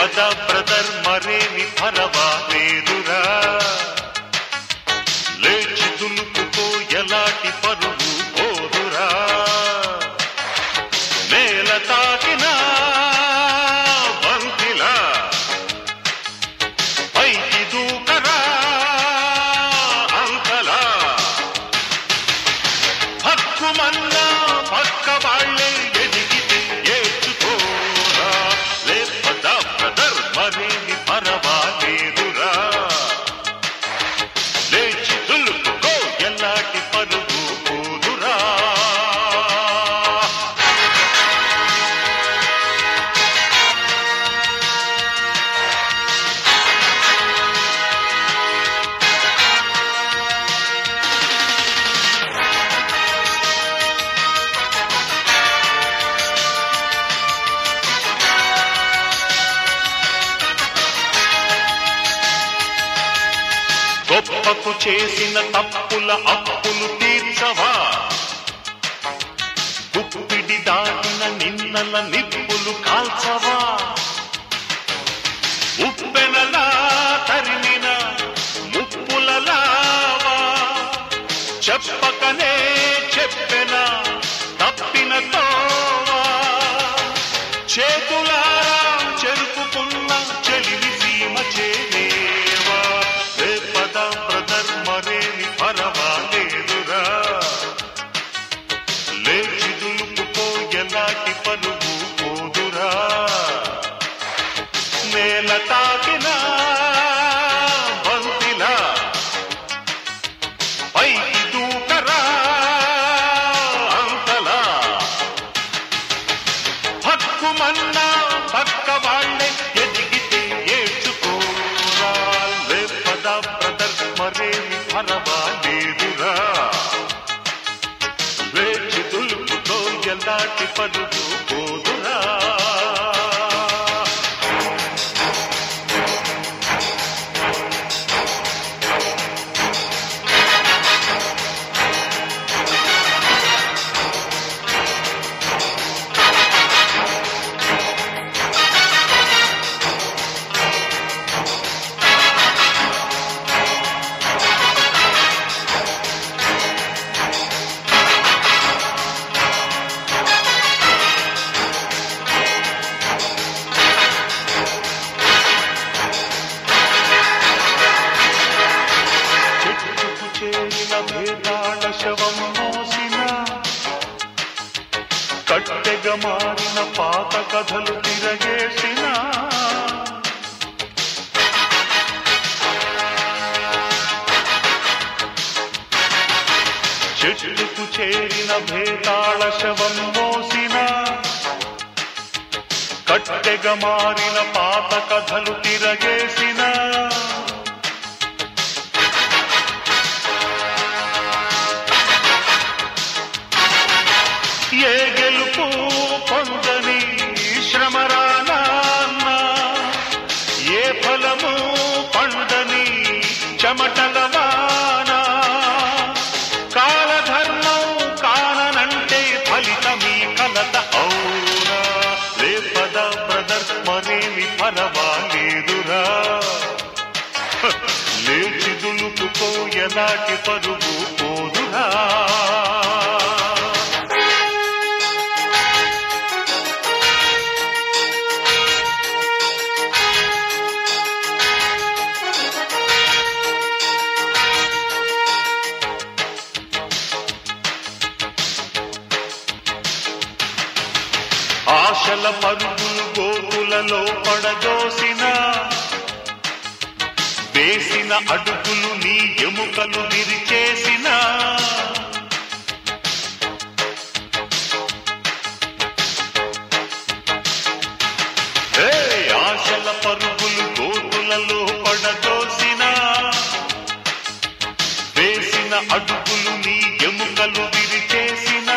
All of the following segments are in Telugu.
లేపద బ్రదర్ మరేమి పరవాలేదురా లేచి దులుపుకో ఎలాంటి పరువు పోదురా నేల తాకిన బంతిలా పైకి దూకరా అంతలా హక్కుమన్నా పక్క వాళ్ళే ఎదిగితే ఏడ్చుకోరా లేపద బ్రదర్ మరేమి పరవాలేదురా లేచి దులుపుకో ఎలాంటి పరుగు పోదురా గొప్పకు చేసిన తప్పుల అప్పులు తీర్చవా గుప్పిడి దాటిన నిన్నల నిప్పులు కాల్చవా ఉప్పెనలా తరిమిన ముప్పులలావా చెప్పకనే చెప్పెన తప్పిన తోవా చేతులారా చెరుపుకున్న చెలివి సీమ చేరేవా రేపద బ్రదర్ మరేమి పరవాలేదురా లేచి దులుపుకో ఎలాంటి పరుగు పోదురా నేల తాకిన బంతిలా పైకి దూకరా అంతలా హక్కుమన్నా పక్క వాళ్ళే ఎదిగితే ఏడ్చుకోరా లేపద బ్రదర్ మరేమి పరవాలేదురా వేచి దులుపుతో ఎలాంటి పరుగు పోదురా చెట్టుకు చేరిన భేదాళ శవం మోసిన కట్టెగ మారిన పాత కథలు తిరగేసిన చెట్టుకు చేరిన భేదాళ శవం మోసిన కట్టెగ మారిన పాత కథలు తిరగేసిన ఏ గెలుపు పొందని శ్రమరానా ఏ ఫలము పండని చెమటల వాన కాలధర్మం కాననంటే ఫలితమీ కలత అవునా లేపద బ్రదర్ మరేమి పరవాలేదురా హ, లేచి దులుపుకో ఎలాంటి పరుగు పోదురా ఆశల పరుగులు గోకులలో పడదోసిన వేసిన అడుగులు నీ ఎముకలు విరిచేసిన ఏ ఆశల పరుగులు గోకులలో పడదోసిన వేసిన అడుగులు నీ ఎముకలు విరిచేసిన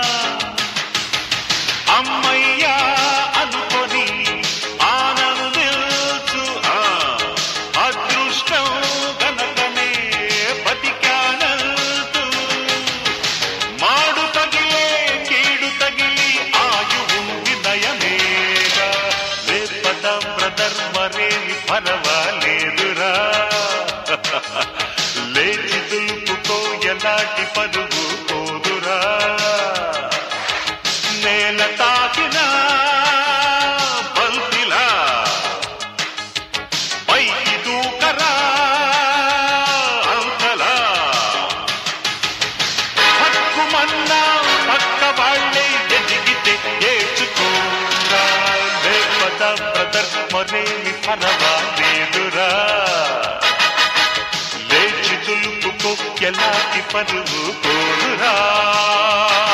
అమ్మయ్యా అనుకొని ఆనందించు ఆ అదృష్టం గనకనే బతికానంటూ పర్వాలేదురా లేచి దులుపుకో ఎలాంటి పరుగు పోదురా నేల తాకిన బంతిలా పైకి దూకరా అంతలా హక్కుమన్నా పక్క వాళ్ళే ఎదిగితే ఏచుకోరా లేపద బ్రదర్ మరేమి పర్వాలేదురా లేచి దులుపుకో ఎలాంటి పరుగు పోదురా